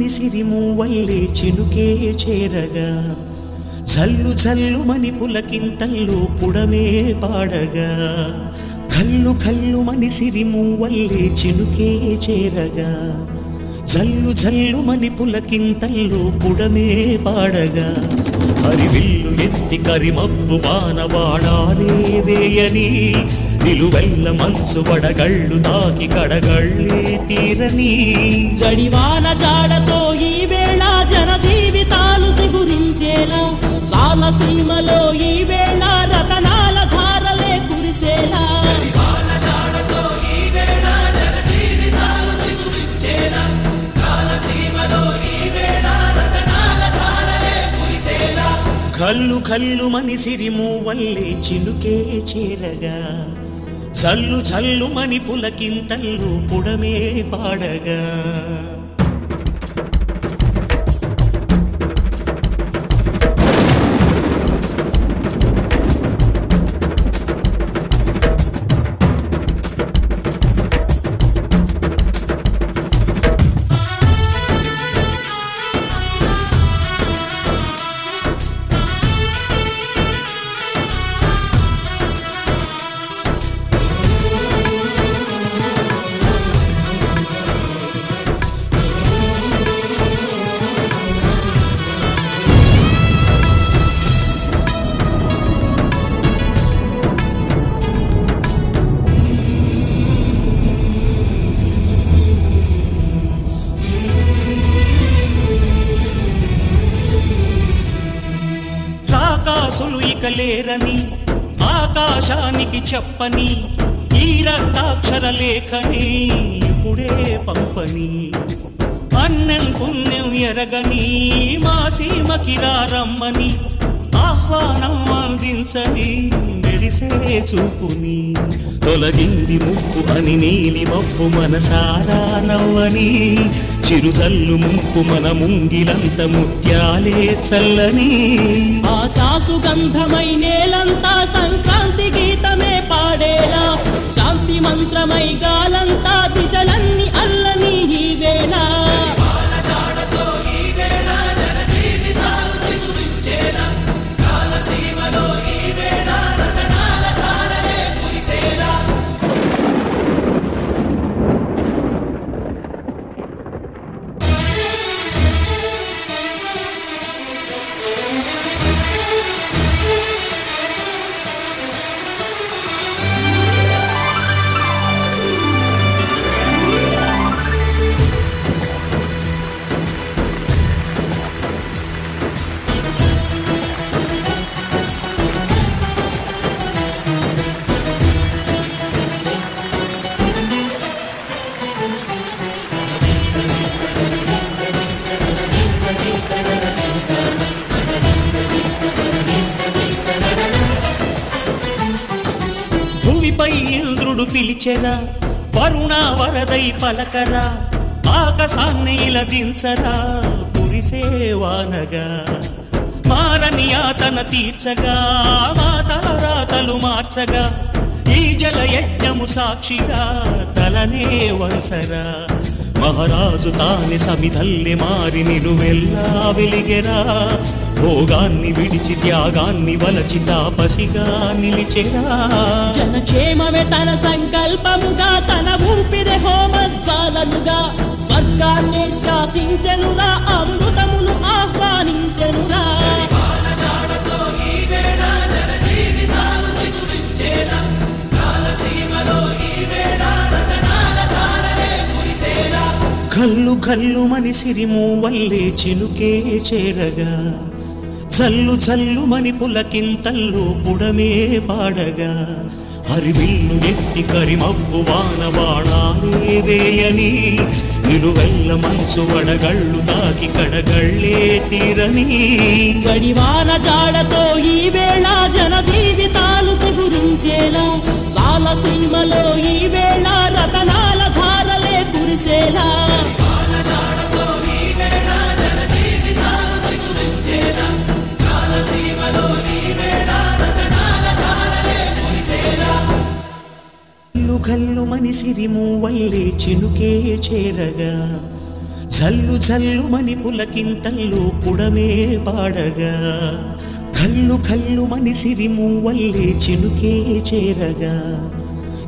మనిసిరిము వల్లే చినుకే చేరగా జల్లు జల్లు మని పులకింతల్లో పుడమే పాడగా కల్లు కల్లు మనిసిరిము వల్లే చినుకే చేరగా జల్లు జల్లు మని పులకింతల్లో పుడమే పాడగా హరివిల్లు ఎత్తి కరిమబ్బు వానవాడాలే వేయని నిలువెల్ల మంచు వడగళ్ళు తాకి కడగళ్ళే తీరని జడివాన జాడతో ఈ వేళ జన జీవితాలు చిగురించేలా రాలసీమలో ఈ వేళ రతనాల ధారలే కురిసేలా కల్లు కల్లు మనిసిరిము వల్లే చినుకే చేరగా జల్లు జల్లు మని పులకింతల్లు పుడమే పాడగా రాకాసులు ఇక లేరని ఆకాశానికి చెప్పని ఈ రక్తాక్షర లేఖని ఇప్పుడే పంపని అన్నం పుణ్యం ఎరగని మా సీమకి రమ్మని ఆహ్వానం అందించని మెరిసే చూపుని తొలగింది ముప్పు అని నీలి మప్పు మనసారా నవ్వని చిరుజల్లు ముప్పు మన ముంగిలంత ముత్యాలే చల్లని ఆశాసు గంధమై నేలంతా సంక్రాంతి గీతమే పాడేలా శాంతి మంత్రమై గాలంతా దిశలన్నీ అల్లని ఈ వేళ భూమిపై ఇంద్రుడు పిలిచెరా వరుణ వరదై పలకరా ఆకాశాన్ని ఇలా దించరా పురిసే వానగా మారని ఆతన తీర్చగా మాతారాతలు మార్చగా ఈ జల యజ్ఞము సాక్షిగా తలనే వంసరా మహారాజు తాని సమిధల్లి మారి నిలువెల్లా వెలిగెరా భోగాన్ని విడిచి త్యాగాన్ని వలచి తాపసిగా నిలిచెరా జనక్షేమమే తన సంకల్పముగా తన ఊపిరి హోమజ్వాలలుగా స్వర్గాన్ని శాసించనురా అమృతమును ఆహ్వానించనురా కల్లు కల్లు మనిసిరిము వల్లే చినుకే చేరగా చల్లు చల్లు మని పులకింతల్లు పుడమే పాడగా హరివిల్లు ఎత్తి కరిమబ్బు వాన బాణాలే వేయని నిలువెల్ల మంచు వడగళ్ళు దాకి కడగళ్ళే తీరని జడివాన జాడతో ఈ వేళ జన జీవితాలు చిగురించేలా రాలసీమలో ఈ వేళ రతనాల ధారలే కురిసేలా కల్లు కల్లు మనిసిరిము వల్లే చినుకే చేరగా జల్లు జల్లు మని పులకింతల్లో పుడమే పాడగా కల్లు కల్లు మని సిరిమూవల్లే చినుకే చేరగా